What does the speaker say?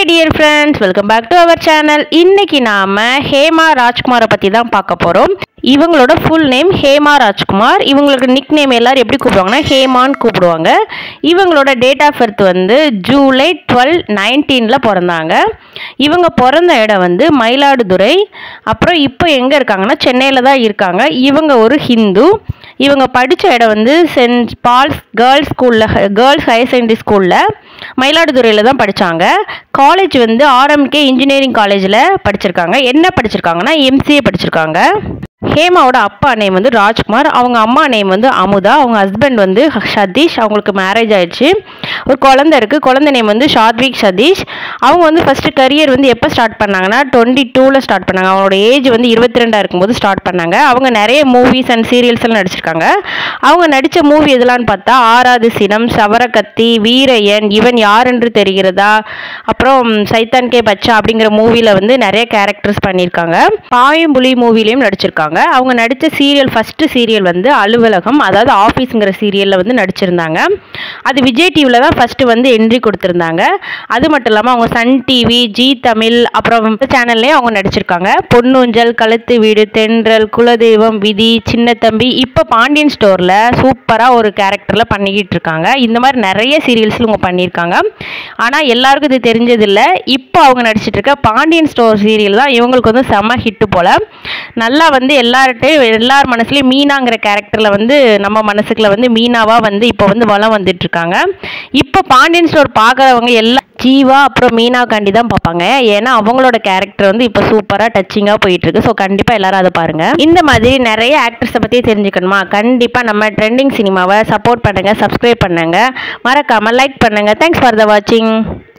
dear friends welcome back to our channel இன்னைக்கு நாம ஹேமா ராஜ்குமாரை பற்றி தான் பார்க்க போகிறோம் இவங்களோட ஃபுல் நேம் ஹேமா ராஜ்குமார் இவங்களுக்கு நிக் நேம் எல்லாரும் எப்படி கூப்பிடுவாங்கன்னா ஹேமான்னு கூப்பிடுவாங்க இவங்களோட டேட் ஆஃப் பர்த் வந்து ஜூலை டுவெல் நைன்டீனில் பிறந்தாங்க இவங்க பிறந்த இடம் வந்து மயிலாடுதுறை அப்புறம் இப்போ எங்கே இருக்காங்கன்னா சென்னையில் தான் இருக்காங்க இவங்க ஒரு ஹிந்து இவங்க படித்த இடம் வந்து சென்ட் பால்ஸ் கேர்ள்ஸ் ஸ்கூலில் கேர்ள்ஸ் ஹையர் செகண்டரி ஸ்கூலில் மயிலாடுதுறையில் தான் படித்தாங்க காலேஜ் வந்து ஆர்எம்கே இன்ஜினியரிங் காலேஜில் படிச்சிருக்காங்க என்ன படிச்சிருக்காங்கன்னா எம்சிஏ படிச்சிருக்காங்க ஹேமாவோட அப்பா நேம் வந்து ராஜ்குமார் அவங்க அம்மா நேம் வந்து அமுதா அவங்க ஹஸ்பண்ட் வந்து சதீஷ் அவங்களுக்கு மேரேஜ் ஆயிடுச்சு ஒரு குழந்தை இருக்குது குழந்தை நேம் வந்து ஷாத்விக் சதீஷ் அவங்க வந்து ஃபஸ்ட்டு கரியர் வந்து எப்போ ஸ்டார்ட் பண்ணாங்கன்னா டுவெண்ட்டி டூவில் ஸ்டார்ட் பண்ணாங்க அவங்களோட ஏஜ் வந்து இருபத்தி ரெண்டாக இருக்கும்போது ஸ்டார்ட் பண்ணாங்க அவங்க நிறைய மூவிஸ் அண்ட் சீரியல்ஸ் எல்லாம் நடிச்சிருக்காங்க அவங்க நடித்த மூவி எதெல்லாம்னு பார்த்தா ஆறாவது சினம் சவரக்கத்தி வீரையன் இவன் யார் என்று தெரிகிறதா அப்புறம் சைத்தான் கே பச்சா அப்படிங்கிற மூவியில் வந்து நிறைய கேரக்டர்ஸ் பண்ணியிருக்காங்க பாயம்புலி மூவிலையும் நடிச்சிருக்காங்க அவங்க நடித்த சீரியல் ஃபஸ்ட்டு சீரியல் வந்து அலுவலகம் அதாவது ஆஃபீஸுங்கிற சீரியலில் வந்து நடிச்சிருந்தாங்க அது விஜய் டிவியில் தான் ஃபஸ்ட்டு வந்து என்ட்ரி கொடுத்துருந்தாங்க அது மட்டும் இல்லாமல் அவங்க சன் டிவி ஜி தமிழ் அப்புறம் சேனல்லையும் அவங்க நடிச்சிருக்காங்க பொன்னூஞ்சல் கழுத்து வீடு தென்றல் குலதெய்வம் விதி சின்ன தம்பி இப்போ பாண்டியன் ஸ்டோரில் சூப்பராக ஒரு கேரக்டரில் பண்ணிக்கிட்டு இருக்காங்க இந்த மாதிரி நிறைய சீரியல்ஸில் அவங்க பண்ணியிருக்காங்க ஆனால் எல்லாருக்கும் இது தெரிஞ்சதில்லை இப்போ அவங்க நடிச்சிட்டு இருக்க பாண்டியன் ஸ்டோர் சீரியல் தான் இவங்களுக்கு வந்து செம ஹிட்டு போல் நல்லா வந்து எல்லார்ட்டையும் எல்லார் மனசுலையும் மீனாங்கிற கேரக்டரில் வந்து நம்ம மனசுக்குள்ள வந்து மீனாவாக வந்து இப்போ வந்து வளம் வந்துட்டு இருக்காங்க இப்போ பாண்டியன் ஸ்டோர் பார்க்குறவங்க எல்லா ஜீவா அப்புறம் மீனாக்காண்டி தான் பார்ப்பாங்க ஏன்னா அவங்களோட கேரக்டர் வந்து இப்போ சூப்பராக டச்சிங்காக போயிட்டு இருக்கு ஸோ கண்டிப்பாக எல்லாரும் அதை பாருங்க இந்த மாதிரி நிறைய ஆக்டர்ஸை பற்றி தெரிஞ்சுக்கணுமா கண்டிப்பாக நம்ம ட்ரெண்டிங் சினிமாவை சப்போர்ட் பண்ணுங்க சப்ஸ்கிரைப் பண்ணுங்க மறக்காம லைக் பண்ணுங்க தேங்க்ஸ் ஃபார் த வாட்சிங்